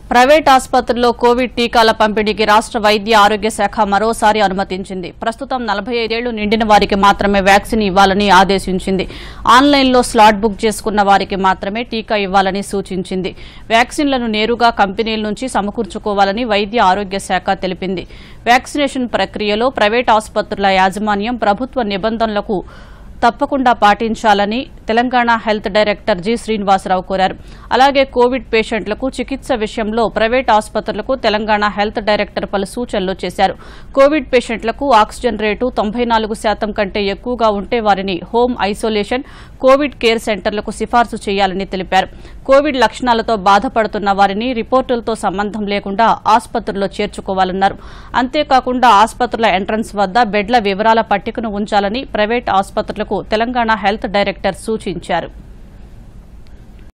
private ఆసుపత్రుల్లో Covid టీకాల పంపిణీకి రాష్ట్ర వైద్య ఆరోగ్య శాఖ మరోసారి అనుమతించింది ప్రస్తుతం నలభై ఐదేళ్లు నిండిన వారికి మాత్రమే వ్యాక్సిన్ ఇవ్వాలని ఆదేశించింది ఆన్లైన్లో స్లాట్ బుక్ చేసుకున్న వారికి మాత్రమే టీకా ఇవ్వాలని సూచించింది వ్యాక్సిన్లను నేరుగా కంపెనీల నుంచి సమకూర్చుకోవాలని వైద్య ఆరోగ్య శాఖ తెలిపింది వ్యాక్సినేషన్ ప్రక్రియలో ప్రైవేట్ ఆసుపత్రుల యాజమాన్యం ప్రభుత్వ నిబంధనలకు తప్పకుండా పాటించాలని Telangana health director G Srinivasarao కోరారు అలాగే కోవిడ్ పేషెంట్లకు చికిత్స విషయంలో ప్రైవేట్ ఆసుపత్రులకు తెలంగాణ హెల్త్ డైరెక్టర్ పలు సూచనలు చేశారు కోవిడ్ పేషెంట్లకు ఆక్సిజన్ రేటు తొంభై నాలుగు శాతం కంటే ఎక్కువగా ఉంటే వారిని హోం ఐసోలేషన్ కోవిడ్ కేర్ సెంటర్లకు సిఫార్సు చేయాలని తెలిపారు కోవిడ్ లక్షణాలతో బాధపడుతున్న వారిని రిపోర్టులతో సంబంధం లేకుండా ఆసుపత్రుల్లో చేర్చుకోవాలన్నారు అంతేకాకుండా ఆసుపత్రుల ఎంట్రన్స్ వద్ద బెడ్ల వివరాల పట్టికను ఉంచాలని ప్రైవేట్ ఆసుపత్రులకు తెలంగాణ హెల్త్ డైరెక్టర్ సూచించారు